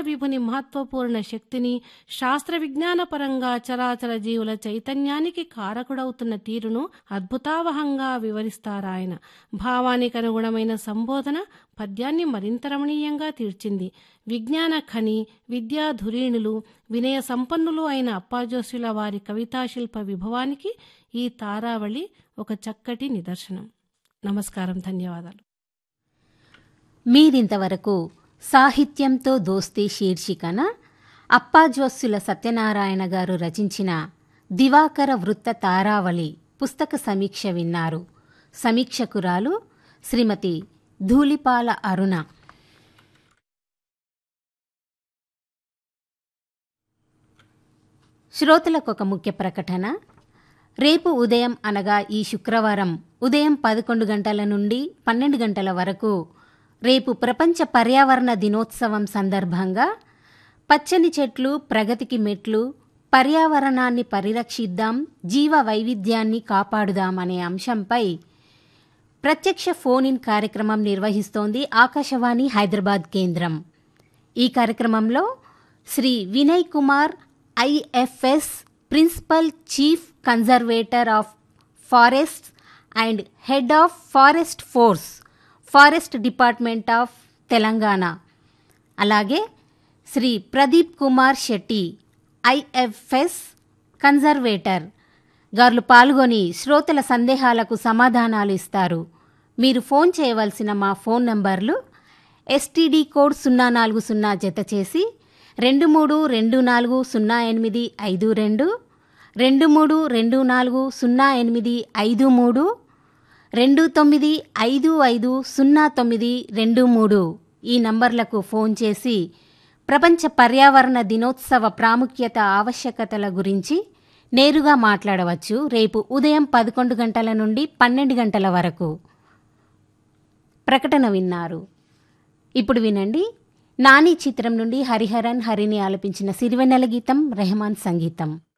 విభుని మహత్వపూర్ణ శక్తిని శాస్త్ర విజ్ఞాన పరంగా చరాచర జీవుల చైతన్యానికి కారకుడవుతున్న తీరును అద్భుతావహంగా వివరిస్తారాయన భావానికి అనుగుణమైన సంబోధన పద్యాన్ని మరింత రమణీయంగా తీర్చింది విజ్ఞాన ఖని విద్యాధురీణులు వినయ సంపన్నులు అయిన అప్పాజోస్యుల వారి కవితాశిల్ప విభవానికి ఈ తారావళి ఒక చక్కటి నిదర్శనం నమస్కారం ధన్యవాదాలు మీరింతవరకు సాహిత్యంతో దోస్తీ శీర్షికన అప్పాజ్వస్సుల సత్యనారాయణ గారు రచించిన దివాకర వృత్త తారావళి పుస్తక సమీక్ష విన్నారు సమీక్షకురాలు శ్రీమతి ధూళిపాల అరుణ శ్రోతలకు ఒక ముఖ్య ప్రకటన రేపు ఉదయం అనగా ఈ శుక్రవారం ఉదయం పదకొండు గంటల నుండి పన్నెండు గంటల వరకు రేపు ప్రపంచ పర్యావరణ దినోత్సవం సందర్భంగా పచ్చని చెట్లు ప్రగతికి మెట్లు పర్యావరణాన్ని పరిరక్షిద్దాం జీవ వైవిధ్యాన్ని కాపాడుదాం అనే అంశంపై ప్రత్యక్ష ఫోన్ ఇన్ కార్యక్రమం నిర్వహిస్తోంది ఆకాశవాణి హైదరాబాద్ కేంద్రం ఈ కార్యక్రమంలో Sri Vinay Kumar IFS principal chief conservator of forests and head of forest force forest department of Telangana అలాగే శ్రీ ప్రదీప్ కుమార్ శెట్టి ఐఎఫ్ఎస్ కన్జర్వేటర్ గారు పాల్గొని శ్రోతల సందేహాలకు సమాధానాలు ఇస్తారు మీరు ఫోన్ చేయవలసిన మా ఫోన్ నంబర్లు ఎస్టీడీ కోడ్ సున్నా నాలుగు సున్నా జత చేసి రెండు మూడు రెండు నాలుగు సున్నా ఎనిమిది ఐదు రెండు రెండు మూడు రెండు నాలుగు సున్నా ఎనిమిది ఐదు మూడు రెండు తొమ్మిది ఐదు ఐదు సున్నా తొమ్మిది రెండు మూడు ఈ నంబర్లకు ఫోన్ చేసి ప్రపంచ పర్యావరణ దినోత్సవ ప్రాముఖ్యత ఆవశ్యకతల గురించి నేరుగా మాట్లాడవచ్చు రేపు ఉదయం పదకొండు గంటల నుండి పన్నెండు గంటల వరకు ప్రకటన విన్నారు ఇప్పుడు వినండి నాని చిత్రం నుండి హరిహరన్ హరిని ఆలపించిన సిరివెన్నెల గీతం రెహమాన్ సంగీతం